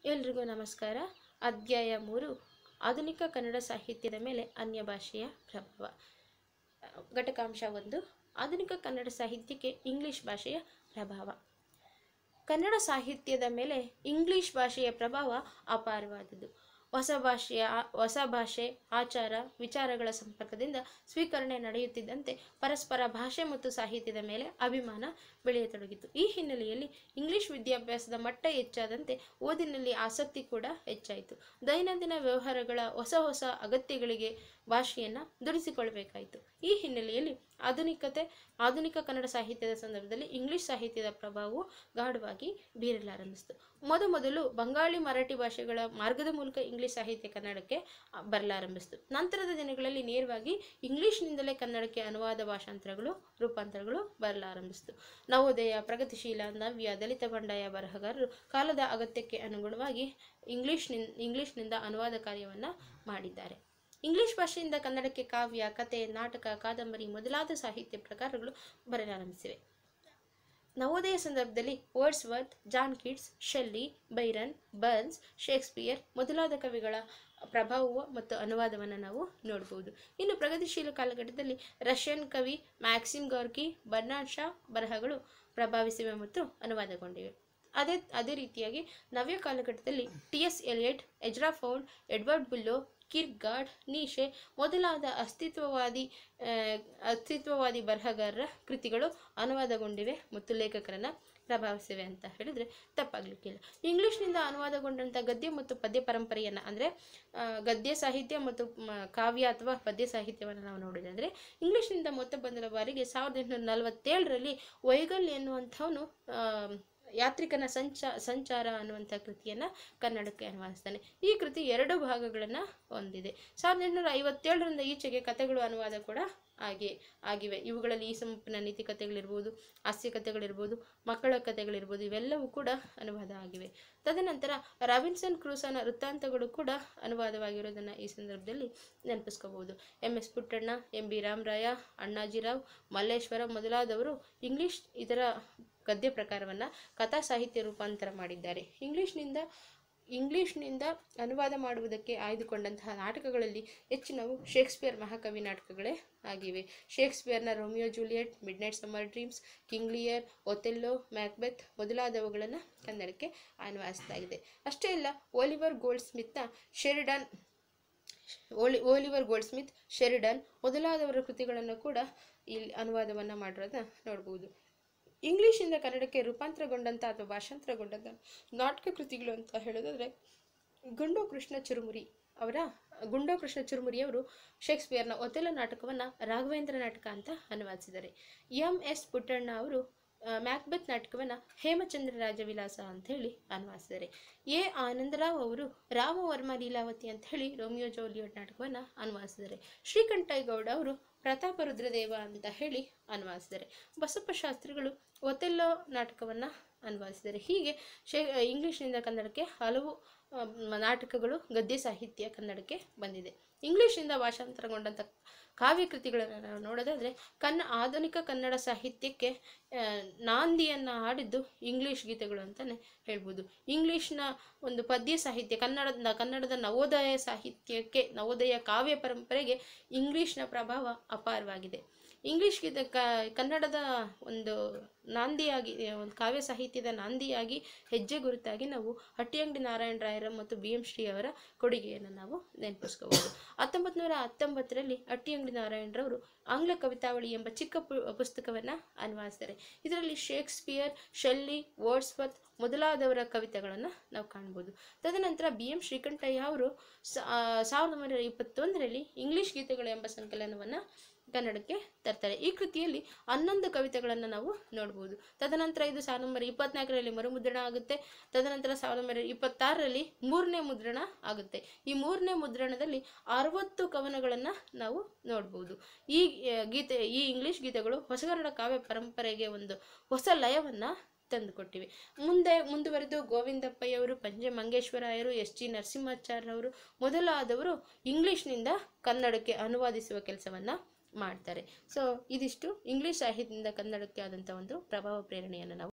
ಎಲ್ರಿಗೂ ನಮಸ್ಕಾರ ಅಧ್ಯಾಯ ಮೂರು ಆಧುನಿಕ ಕನ್ನಡ ಸಾಹಿತ್ಯದ ಮೇಲೆ ಅನ್ಯ ಭಾಷೆಯ ಪ್ರಭಾವ ಘಟಕಾಂಶ ಒಂದು ಆಧುನಿಕ ಕನ್ನಡ ಸಾಹಿತ್ಯಕ್ಕೆ ಇಂಗ್ಲಿಷ್ ಭಾಷೆಯ ಪ್ರಭಾವ ಕನ್ನಡ ಸಾಹಿತ್ಯದ ಮೇಲೆ ಇಂಗ್ಲಿಷ್ ಭಾಷೆಯ ಪ್ರಭಾವ ಅಪಾರವಾದದ್ದು ಹೊಸ ಭಾಷೆಯ ಹೊಸ ಭಾಷೆ ಆಚಾರ ವಿಚಾರಗಳ ಸಂಪರ್ಕದಿಂದ ಸ್ವೀಕರಣೆ ನಡೆಯುತ್ತಿದ್ದಂತೆ ಪರಸ್ಪರ ಭಾಷೆ ಮತ್ತು ಸಾಹಿತ್ಯದ ಮೇಲೆ ಅಭಿಮಾನ ಬೆಳೆಯತೊಡಗಿತು ಈ ಹಿನ್ನೆಲೆಯಲ್ಲಿ ಇಂಗ್ಲಿಷ್ ವಿದ್ಯಾಭ್ಯಾಸದ ಮಟ್ಟ ಹೆಚ್ಚಾದಂತೆ ಓದಿನಲ್ಲಿ ಆಸಕ್ತಿ ಕೂಡ ಹೆಚ್ಚಾಯಿತು ದೈನಂದಿನ ವ್ಯವಹಾರಗಳ ಹೊಸ ಹೊಸ ಅಗತ್ಯಗಳಿಗೆ ಭಾಷೆಯನ್ನು ದುಡಿಸಿಕೊಳ್ಬೇಕಾಯಿತು ಈ ಹಿನ್ನೆಲೆಯಲ್ಲಿ ಆಧುನಿಕತೆ ಆಧುನಿಕ ಕನ್ನಡ ಸಾಹಿತ್ಯದ ಸಂದರ್ಭದಲ್ಲಿ ಇಂಗ್ಲಿಷ್ ಸಾಹಿತ್ಯದ ಪ್ರಭಾವವು ಗಾಢವಾಗಿ ಬೀರಲಾರಂಭಿಸಿತು ಮೊದಮೊದಲು ಬಂಗಾಳಿ ಮರಾಠಿ ಭಾಷೆಗಳ ಮಾರ್ಗದ ಮೂಲಕ ಇಂಗ್ಲಿಷ್ ಸಾಹಿತ್ಯ ಕನ್ನಡಕ್ಕೆ ಆ, ಬರಲಾರಂಭಿಸಿತು ನಂತರದ ದಿನಗಳಲ್ಲಿ ನೇರವಾಗಿ ಇಂಗ್ಲಿಷ್ನಿಂದಲೇ ಕನ್ನಡಕ್ಕೆ ಅನುವಾದ ಭಾಷಾಂತರಗಳು ರೂಪಾಂತರಗಳು ಬರಲಾರಂಭಿಸಿತು ನವೋದಯ ಪ್ರಗತಿಶೀಲ ನವ್ಯ ದಲಿತ ಬಂಡಾಯ ಬರಹಗಾರರು ಕಾಲದ ಅಗತ್ಯಕ್ಕೆ ಅನುಗುಣವಾಗಿ ಇಂಗ್ಲಿಷ್ನಿಂದ ಇಂಗ್ಲಿಷ್ನಿಂದ ಅನುವಾದ ಕಾರ್ಯವನ್ನು ಮಾಡಿದ್ದಾರೆ ಇಂಗ್ಲಿಷ್ ಭಾಷೆಯಿಂದ ಕನ್ನಡಕ್ಕೆ ಕಾವ್ಯ ಕತೆ ನಾಟಕ ಕಾದಂಬರಿ ಮೊದಲಾದ ಸಾಹಿತ್ಯ ಪ್ರಕಾರಗಳು ಬರಲಾರಂಭಿಸಿವೆ ನವೋದಯ ಸಂದರ್ಭದಲ್ಲಿ Wordsworth John Keats Shelley Byron Burns Shakespeare ಮೊದಲಾದ ಕವಿಗಳ ಪ್ರಭಾವ ಮತ್ತು ಅನುವಾದವನ್ನು ನಾವು ನೋಡಬಹುದು ಇನ್ನು ಪ್ರಗತಿಶೀಲ ಕಾಲಘಟ್ಟದಲ್ಲಿ ರಷ್ಯನ್ ಕವಿ ಮ್ಯಾಕ್ಸಿಮ್ ಗಾರ್ಕಿ ಬರ್ನಾಡ್ ಶಾ ಬರಹಗಳು ಪ್ರಭಾವಿಸಿವೆ ಮತ್ತು ಅನುವಾದಗೊಂಡಿವೆ ಅದೇ ಅದೇ ರೀತಿಯಾಗಿ ನವ್ಯ ಕಾಲಘಟ್ಟದಲ್ಲಿ T S Eliot Ezra Pound Edward Bullough Kierkegaard Nietzsche ಮೊದಲಾದ ಅಸ್ತಿತ್ವವಾದಿ ಆ, ಅಸ್ತಿತ್ವವಾದಿ ಬರಹಗಾರರ ಕೃತಿಗಳು ಅನುವಾದಗೊಂಡಿವೆ ಮತ್ತು ಲೇಖಕರನ್ನು ಪ್ರಭಾವಿಸಿವೆ ಅಂತ ಹೇಳಿದ್ರೆ ತಪ್ಪಾಗಲಿಕ್ಕಿಲ್ಲ ಇಂಗ್ಲಿಷ್ನಿಂದ ಅನುವಾದಗೊಂಡಂಥ ಗದ್ಯ ಮತ್ತು ಪದ್ಯ ಪರಂಪರೆಯನ್ನು ಅಂದರೆ ಗದ್ಯ ಸಾಹಿತ್ಯ ಮತ್ತು ಮ, ಕಾವ್ಯ ಅಥವಾ ಪದ್ಯ ಸಾಹಿತ್ಯವನ್ನು ನಾವು ನೋಡಿದ್ರೆ ಅಂದರೆ ಇಂಗ್ಲಿಷ್ನಿಂದ ಮೊತ್ತ ಬಂದ ಬಾರಿಗೆ ಸಾವಿರದ ಎಂಟುನೂರ ನಲವತ್ತೇಳರಲ್ಲಿ ವೈಗಲ್ ಎನ್ನುವಂಥವನು ಆ, ಯಾತ್ರಿಕನ ಸಂಚ ಸಂಚಾರ ಅನ್ನುವಂಥ ಕೃತಿಯನ್ನು ಕನ್ನಡಕ್ಕೆ ಅನುವಾದಿಸ್ತಾನೆ ಈ ಕೃತಿ ಎರಡು ಭಾಗಗಳನ್ನು ಹೊಂದಿದೆ ಸಾವಿರದ ಎಂಟುನೂರ ಐವತ್ತೇಳರಿಂದ ಈಚೆಗೆ ಕಥೆಗಳು ಅನುವಾದ ಕೂಡ ಹಾಗೆ ಆಗಿವೆ ಇವುಗಳಲ್ಲಿ ಈ ಸಂಪನ್ನ ನೀತಿ ಕಥೆಗಳಿರ್ಬೋದು ಹಾಸ್ಯ ಕಥೆಗಳಿರ್ಬೋದು ಮಕ್ಕಳ ಕಥೆಗಳಿರ್ಬೋದು ಇವೆಲ್ಲವೂ ಕೂಡ ಅನುವಾದ ಆಗಿವೆ ತದನಂತರ ರಾಬಿನ್ಸನ್ ಕ್ರೂಸನ ವೃತ್ತಾಂತಗಳು ಕೂಡ ಅನುವಾದವಾಗಿರೋದನ್ನು ಈ ಸಂದರ್ಭದಲ್ಲಿ ನೆನಪಿಸ್ಕೋಬಹುದು M S Puttanna M B Ramaraya Annajirao Malleshwara ಮೊದಲಾದವರು ಇಂಗ್ಲಿಷ್ ಇದರ ಗದ್ಯ ಪ್ರಕಾರವನ್ನು ಕಥಾ ಸಾಹಿತ್ಯ ರೂಪಾಂತರ ಮಾಡಿದ್ದಾರೆ ಇಂಗ್ಲಿಷ್ನಿಂದ ಇಂಗ್ಲಿಷ್ನಿಂದ ಅನುವಾದ ಮಾಡುವುದಕ್ಕೆ ಆಯ್ದುಕೊಂಡಂತಹ ನಾಟಕಗಳಲ್ಲಿ ಹೆಚ್ಚಿನವು ಶೇಕ್ಸ್ಪಿಯರ್ ಮಹಾಕವಿ ನಾಟಕಗಳೇ ಆಗಿವೆ ಶೇಕ್ಸ್ಪಿಯರ್ನ Romeo Juliet mid night summer dreams King Lear Othello Macbeth ಮೊದಲಾದವುಗಳನ್ನು ಕನ್ನಡಕ್ಕೆ ಅನ್ವಯಿಸಲಾಗಿದೆ ಅಷ್ಟೇ ಅಲ್ಲ ಓಲಿವರ್ ಗೋಲ್ಡ್ ಸ್ಮಿತ್ನ Sheridan Oli Oliver Goldsmith Sheridan ಮೊದಲಾದವರ ಕೃತಿಗಳನ್ನು ಕೂಡ ಇಲ್ಲಿ ಅನುವಾದವನ್ನು ಮಾಡಿರೋದನ್ನ ನೋಡ್ಬೋದು ಇಂಗ್ಲಿಷಿಂದ ಕನ್ನಡಕ್ಕೆ ರೂಪಾಂತರಗೊಂಡಂಥ ಅಥವಾ ಭಾಷಾಂತರಗೊಂಡಂಥ ನಾಟಕ ಕೃತಿಗಳು ಅಂತ ಹೇಳೋದಾದರೆ ಗುಂಡೋ ಕೃಷ್ಣ ಚುರುಮುರಿ ಅವರ ಗುಂಡೋ ಕೃಷ್ಣ ಚುರುಮುರಿಯವರು ಶೇಕ್ಸ್ಪಿಯರ್ನ ಒತೆಲ ನಾಟಕವನ್ನು ರಾಘವೇಂದ್ರ ನಾಟಕ ಅಂತ ಅನುವಾದಿಸಿದ್ದಾರೆ ಎಂ ಎಸ್ ಪುಟ್ಟಣ್ಣ ಅವರು ಆ, ಮ್ಯಾಕ್ಬೆತ್ ನಾಟಕವನ್ನು ಹೇಮಚಂದ್ರ ರಾಜವಿಲಾಸ ಅಂತ ಹೇಳಿ ಅನುವಾದಿಸಿದ್ದಾರೆ ಎ ಆನಂದರಾವ್ ಅವರು ರಾಮವರ್ಮ ಲೀಲಾವತಿ ಅಂತ ಹೇಳಿ ರೋಮಿಯೋ ಜೋಲಿಯೋಟ್ ನಾಟಕವನ್ನು ಅನುವಾದಿಸಿದ್ದಾರೆ ಶ್ರೀಕಂಠೇಗೌಡ ಅವರು ಪ್ರತಾಪ ರುದ್ರದೇವ ಅಂತ ಹೇಳಿ ಅನುವಾದಿಸಿದ್ದಾರೆ ಬಸಪ್ಪ ಶಾಸ್ತ್ರಿಗಳು ಒತೆಲ್ಲೋ ನಾಟಕವನ್ನು ಅನುವಾದಿಸಿದ್ದಾರೆ ಹೀಗೆ ಶೇ ಇಂಗ್ಲೀಷ್ನಿಂದ ಕನ್ನಡಕ್ಕೆ ಹಲವು ಆ, ಮ- ನಾಟಕಗಳು ಗದ್ಯ ಸಾಹಿತ್ಯ ಕನ್ನಡಕ್ಕೆ ಬಂದಿದೆ ಇಂಗ್ಲೀಷಿಂದ ಭಾಷಾಂತರಗೊಂಡಂಥ ಕಾವ್ಯ ಕೃತಿಗಳನ್ನು ನಾವು ನೋಡೋದಾದರೆ ಕನ್ನ ಆಧುನಿಕ ಕನ್ನಡ ಸಾಹಿತ್ಯಕ್ಕೆ ಆ, ನಾಂದಿಯನ್ನು ಹಾಡಿದ್ದು ಇಂಗ್ಲೀಷ್ ಗೀತೆಗಳು ಅಂತಲೇ ಹೇಳ್ಬೋದು ಇಂಗ್ಲೀಷ್ನ ಒಂದು ಪದ್ಯ ಸಾಹಿತ್ಯ ಕನ್ನಡದ ಕನ್ನಡದ ನವೋದಯ ಸಾಹಿತ್ಯಕ್ಕೆ ನವೋದಯ ಕಾವ್ಯ ಪರಂಪರೆಗೆ ಇಂಗ್ಲೀಷ್ನ ಪ್ರಭಾವ ಅಪಾರವಾಗಿದೆ ಇಂಗ್ಲೀಷ್ ಗೀತೆ ಕ ಕನ್ನಡದ ಒಂದು ನಾಂದಿಯಾಗಿ ಒಂದು ಕಾವ್ಯ ಸಾಹಿತ್ಯದ ನಾಂದಿಯಾಗಿ ಹೆಜ್ಜೆ ಗುರುತಾಗಿ ನಾವು ಹಟ್ಟಿಯಂಗಡಿ ನಾರಾಯಣ ರಾಯರ ಮತ್ತು ಬಿ ಎಂ ಶ್ರೀ ಅವರ ಕೊಡುಗೆಯನ್ನು ನಾವು ನೆನಪಿಸ್ಕೋಬಹುದು ಹತ್ತೊಂಬತ್ತು ನೂರ ಹತ್ತೊಂಬತ್ತರಲ್ಲಿ ಹಟ್ಟಿಯಂಗಡಿ ನಾರಾಯಣರವರು ಆಂಗ್ಲ ಕವಿತಾವಳಿ ಎಂಬ ಚಿಕ್ಕ ಪು ಪುಸ್ತಕವನ್ನು ಅನುವಾದಿಸ್ತಾರೆ ಇದರಲ್ಲಿ ಶೇಕ್ಸ್ಪಿಯರ್ ಶೆಲ್ಲಿ ವರ್ಡ್ಸ್ವರ್ತ್ ಮೊದಲಾದವರ ಕವಿತೆಗಳನ್ನು ನಾವು ಕಾಣ್ಬೋದು ತದನಂತರ ಬಿ ಎಂ ಶ್ರೀಕಂಠಯ್ಯ ಅವರು ಸ- ಆ, ಸಾವಿರದ ಒಂಬೈನೂರ ಇಪ್ಪತ್ತೊಂದರಲ್ಲಿ ಇಂಗ್ಲಿಷ್ ಗೀತೆಗಳು ಎಂಬ ಸಂಕಲನವನ್ನು ಕನ್ನಡಕ್ಕೆ ತರ್ತಾರೆ ಈ ಕೃತಿಯಲ್ಲಿ ಹನ್ನೊಂದು ಕವಿತೆಗಳನ್ನು ನಾವು ನೋಡ್ಬೋದು ತದನಂತರ ಇದು ಸಾವಿರದ ಒಂಬೈನೂರ ಇಪ್ಪತ್ನಾಲ್ಕರಲ್ಲಿ ಮರುಮುದ್ರಣ ಆಗುತ್ತೆ ತದನಂತರ ಸಾವಿರದ ಒಂಬೈನೂರ ಇಪ್ಪತ್ತಾರರಲ್ಲಿ ಮೂರನೇ ಮುದ್ರಣ ಆಗುತ್ತೆ ಈ ಮೂರನೇ ಮುದ್ರಣದಲ್ಲಿ ಅರವತ್ತು ಕವನಗಳನ್ನು ನಾವು ನೋಡ್ಬೋದು ಈ ಆ, ಗೀತೆ ಈ ಇಂಗ್ಲಿಷ್ ಗೀತೆಗಳು ಹೊಸಗನ್ನಡ ಕಾವ್ಯ ಪರಂಪರೆಗೆ ಒಂದು ಹೊಸ ಲಯವನ್ನು ತಂದುಕೊಟ್ಟಿವೆ ಮುಂದೆ ಮುಂದುವರೆದು ಗೋವಿಂದಪ್ಪಯ್ಯವರು ಪಂಜೆ ಮಂಗೇಶ್ವರಾಯರು ಎಸ್ ಜಿ ನರಸಿಂಹಾಚಾರ್ಯವರು ಮೊದಲಾದವರು ಇಂಗ್ಲಿಷ್ನಿಂದ ಕನ್ನಡಕ್ಕೆ ಅನುವಾದಿಸುವ ಕೆಲಸವನ್ನು ಮಾಡ್ತಾರೆ ಸೊ ಇದಿಷ್ಟು ಇಂಗ್ಲಿಷ್ ಸಾಹಿತ್ಯದಿಂದ ಕನ್ನಡಕ್ಕೆ ಆದಂಥ ಒಂದು ಪ್ರಭಾವ ಪ್ರೇರಣೆಯನ್ನು ನಾವು